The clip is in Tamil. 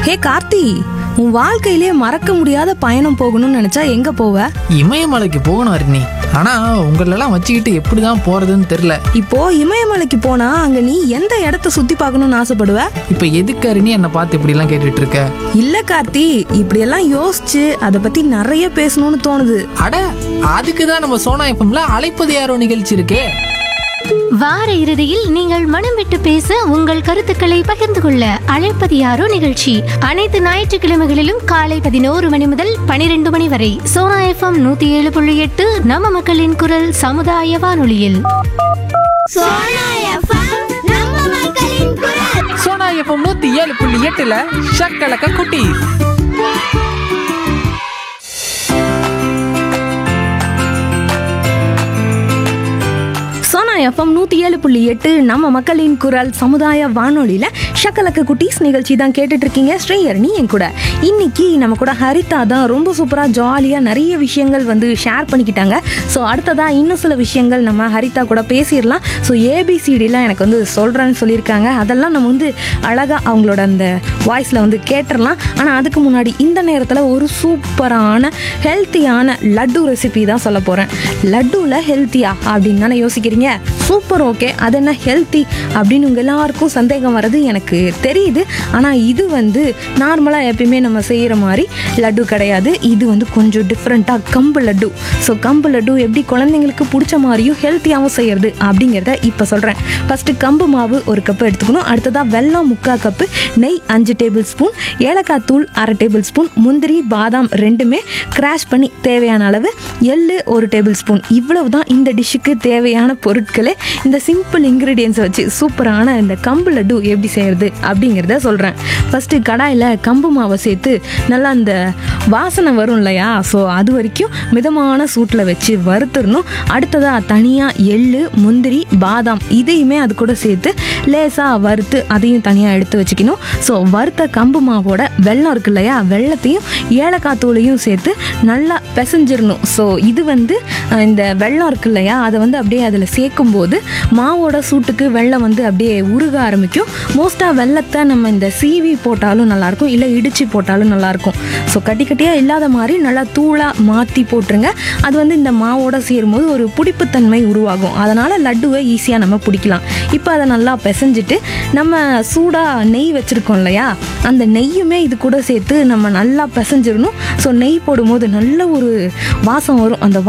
ஹே கார்த்தி உன் வாழ்க்கையிலே மறக்க முடியாத பயணம் போகணும்னு நினைச்சா எங்க போவ இமயமலைக்கு போகணும் அருணி ஆனா உங்களெல்லாம் வச்சுக்கிட்டு எப்படி தான் போறதுன்னு தெரியல இப்போ இமயமலைக்கு போனா அங்க நீ எந்த இடத்த சுத்தி பார்க்கணும்னு ஆசைப்படுவ இப்ப எதுக்கு அருணி என்னை பார்த்து இப்படி எல்லாம் கேட்டுட்டு இருக்க இல்ல கார்த்தி இப்படியெல்லாம் யோசிச்சு அதை பத்தி நிறைய பேசணும்னு தோணுது அட அதுக்கு தான் நம்ம சோனா எஃப்எம்ல அழைப்பது யாரோ நிகழ்ச்சி இருக்கே வார இறுதியில் நீங்கள் மனம் விட்டு பேச உங்கள் கருத்துக்களை பகிர்ந்து கொள்ள அழைப்பது யாரோ நிகழ்ச்சி அனைத்து ஞாயிற்றுக்கிழமைகளிலும் காலை பதினோரு மணி முதல் பனிரெண்டு மணி வரை சோனா எஃப்எம் நூத்தி ஏழு புள்ளி எட்டு நம்ம மக்களின் குரல் சமுதாய வானொலியில் சோனா எஃப்எம் நம்ம மக்களின் குரல் சோனா எஃப்எம் நூத்தி ஏழு புள்ளி எட்டுல ஷக்கலக்க குட்டி சோனா எஃப்எம் நூத்தி ஏழு புள்ளி எட்டு நம்ம மக்களின் குரல் சமுதாய வானொலியில ஷக்கலக்க குட்டீஸ் நிகழ்ச்சி தான் கேட்டுட்டு இருக்கீங்க ஸ்ரீஹரணி என் கூட இன்னைக்கு நம்ம கூட ஹரிதா தான் ரொம்ப சூப்பரா ஜாலியா நிறைய விஷயங்கள் வந்து ஷேர் பண்ணிக்கிட்டாங்க ஸோ அடுத்ததா இன்னும் சில விஷயங்கள் நம்ம ஹரிதா கூட பேசிடலாம் ஸோ ஏபிசிடிலாம் எனக்கு வந்து சொல்றேன்னு சொல்லியிருக்காங்க அதெல்லாம் நம்ம வந்து அழகா அவங்களோட அந்த வாய்ஸ்ல வந்து கேட்டுடலாம் ஆனால் அதுக்கு முன்னாடி இந்த நேரத்தில் ஒரு சூப்பரான ஹெல்த்தியான லட்டு ரெசிபி தான் சொல்ல போகிறேன் லட்டுவில் ஹெல்த்தியா அப்படின்னு தானே யோசிக்கிறீங்க சூப்பர் ஓகே அது என்ன ஹெல்த்தி அப்படின்னு உங்கள் எல்லாருக்கும் சந்தேகம் வர்றது எனக்கு தெரியுது ஆனால் இது வந்து நார்மலாக எப்பயுமே நம்ம செய்கிற மாதிரி லட்டு கிடையாது இது வந்து கொஞ்சம் டிஃப்ரெண்ட்டாக கம்பு லட்டு ஸோ கம்பு லட்டு எப்படி குழந்தைங்களுக்கு பிடிச்ச மாதிரியும் ஹெல்த்தியாகவும் செய்யறது அப்படிங்கிறத இப்போ சொல்கிறேன் ஃபஸ்ட்டு கம்பு மாவு ஒரு கப்பு எடுத்துக்கணும் அடுத்ததாக வெல்லம் முக்கால் கப்பு நெய் அஞ்சு டேபிள் ஸ்பூன் ஏலக்காய் தூள் அரை டேபிள் ஸ்பூன் முந்திரி பாதாம் ரெண்டுமே கிராஷ் பண்ணி தேவையான அளவு எள்ளு ஒரு டேபிள் ஸ்பூன் இவ்வளவு தான் இந்த டிஷ்ஷுக்கு தேவையான பொருட்களே இந்த சிம்பிள் இன்க்ரீடியன்ஸை வச்சு சூப்பரான இந்த கம்பு லட்டு எப்படி செய்யறது அப்படிங்கிறத சொல்கிறேன் ஃபஸ்ட்டு கடாயில் கம்பு மாவை சேர்த்து நல்லா அந்த வாசனை வரும் இல்லையா ஸோ அது வரைக்கும் மிதமான சூட்டில் வச்சு வறுத்துடணும் அடுத்ததாக தனியாக எள்ளு முந்திரி பாதாம் இதையுமே அது கூட சேர்த்து லேசாக வறுத்து அதையும் தனியாக எடுத்து வச்சுக்கணும் ஸோ வறுத்த கம்பு மாவோட வெல்லம் இருக்கு இல்லையா வெள்ளத்தையும் ஏலக்காய் தூளையும் சேர்த்து நல்லா பிசைஞ்சிடணும் ஸோ இது வந்து அஹ், இந்த வெல்லம் இருக்கு இல்லையா அதை வந்து அப்படியே அதில் சேர்க்கும்போது மாவோட சூட்டுக்கு வெல்லம் வந்து அப்படியே உருக ஆரம்பிக்கும் மோஸ்ட்டாக வெள்ளத்தை நம்ம இந்த சீவி போட்டாலும் நல்லாயிருக்கும் இல்லை இடித்து போட்டாலும் நல்லாயிருக்கும் ஸோ கட்டி கட்டியாக இல்லாத மாதிரி நல்லா தூளாக மாற்றி போட்டுருங்க அது வந்து இந்த மாவோட சேரும்போது ஒரு புடிப்புத்தன்மை உருவாகும் அதனால் லட்டுவை ஈஸியாக நம்ம பிடிக்கலாம் இப்போ அதை நல்லா பிசைஞ்சிட்டு நம்ம சூடாக நெய் வச்சுருக்கோம் இல்லையா அந்த நெய்யுமே இது கூட சேர்த்து நம்ம நல்லா பிசைஞ்சிடணும் ஸோ நெய் போடும்போது நல்ல ஒரு வாசம் வரும் அந்த